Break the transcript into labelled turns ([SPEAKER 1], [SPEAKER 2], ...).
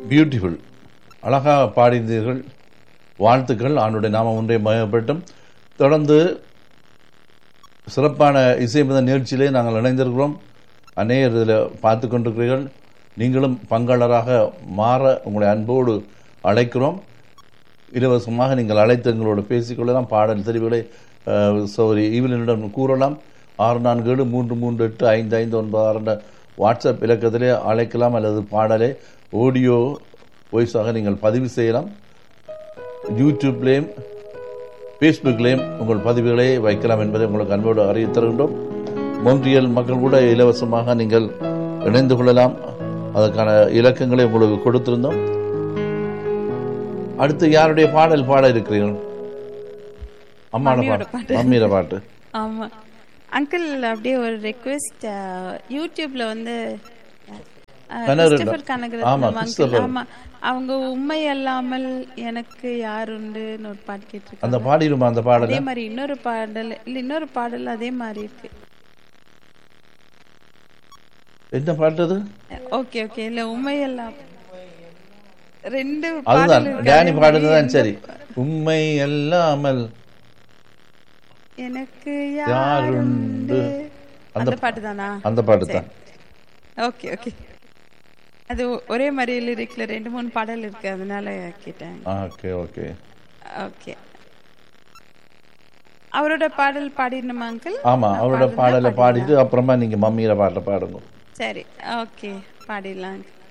[SPEAKER 1] Beautiful அழகாக பாடினீர்கள் வாழ்த்துக்கள் ஆண்டுடைய நாமம் ஒன்றே மயப்பட்டும் தொடர்ந்து சிறப்பான இசைமித நிகழ்ச்சியிலே நாங்கள் இணைந்திருக்கிறோம் அநேகர் இதில் பார்த்து கொண்டிருக்கிறீர்கள் நீங்களும் பங்காளராக மாற உங்களை அன்போடு அழைக்கிறோம் இலவசமாக நீங்கள் அழைத்து எங்களோடு பேசிக்கொள்ளலாம் பாடல் தெரிவுகளை சௌரி ஈவிலினிடம் கூறலாம் ஆறு நான்கு ஏழு மூன்று மூன்று எட்டு ஐந்து ஐந்து ஒன்பது ஆறு என்ற வாட்ஸ்அப் இலக்கத்திலே அழைக்கலாம் அல்லது பாடலை ஆடியோ வாய்ஸாக நீங்கள் பதிவு செய்யலாம் யூடியூப்லேயும் ஃபேஸ்புக்லேயும் உங்கள் பதிவுகளை வைக்கலாம் என்பதை உங்களுக்கு அன்போடு அறிவித்து தருகின்றோம் மொன்றியல் மக்கள் கூட இலவசமாக நீங்கள் இணைந்து கொள்ளலாம் அதற்கான இலக்கங்களை உங்களுக்கு கொடுத்திருந்தோம் அடுத்து யாருடைய பாடல் பாட இருக்கிறீர்கள் அம்மாட
[SPEAKER 2] மம்மியோட
[SPEAKER 1] பாட்டு மம்மியோட பாட்டு
[SPEAKER 2] ஆமா அங்கிள் அப்படியே ஒரு ரெக்வெஸ்ட் யூடியூப்ல வந்து அஹ்,
[SPEAKER 1] கனகரட்னம்.
[SPEAKER 2] கிறிஸ்டபர் கனகரத்னம்
[SPEAKER 1] ஆமா,
[SPEAKER 2] uncle.
[SPEAKER 1] கிறிஸ்டபர்.
[SPEAKER 2] ஆமா அவங்க உண்மை அல்லாமல் எனக்கு யாருண்டுன்னு ஒரு பாட்டு கேட்டிருக்காங்க
[SPEAKER 1] அந்த பாடிடுமா அந்த பாடலை
[SPEAKER 2] அதே மாதிரி இன்னொரு பாடல் இல்ல இன்னொரு பாடல் அதே மாதிரி இருக்கு
[SPEAKER 1] என்ன பாட்டு அது
[SPEAKER 2] ஓகே ஓகே இல்ல உண்மை எல்லாம் ரெண்டு
[SPEAKER 1] அதுதான்
[SPEAKER 2] பாடல் இருக்கு.
[SPEAKER 1] டேனி
[SPEAKER 2] அதே
[SPEAKER 1] பாடுறதுதான்
[SPEAKER 2] மாதிரி
[SPEAKER 1] சரி உண்மை அல்லாமல்
[SPEAKER 2] எனக்கு
[SPEAKER 1] யாருண்டு?
[SPEAKER 2] யாருண்டு
[SPEAKER 1] அந்த-
[SPEAKER 2] அந்த பாட்டு தானா
[SPEAKER 1] அந்த பாட்டு தான்
[SPEAKER 2] ஓகே ஓகே அது ஒ- ஒரே மாதிரி லிரிக்ல ரெண்டு மூணு பாடல் இருக்கு அதனால கேட்டேன்
[SPEAKER 1] ஓகே ஓகே
[SPEAKER 2] ஓகே அவரோட பாடல் பாடிடணுமா அங்கிள்
[SPEAKER 1] ஆமா அவரோட பாடலை பாடிட்டு அப்புறமா நீங்க மம்மியோட பாட்டை பாடுங்க
[SPEAKER 2] சரி ஓகே பாடிடலாம் uncle.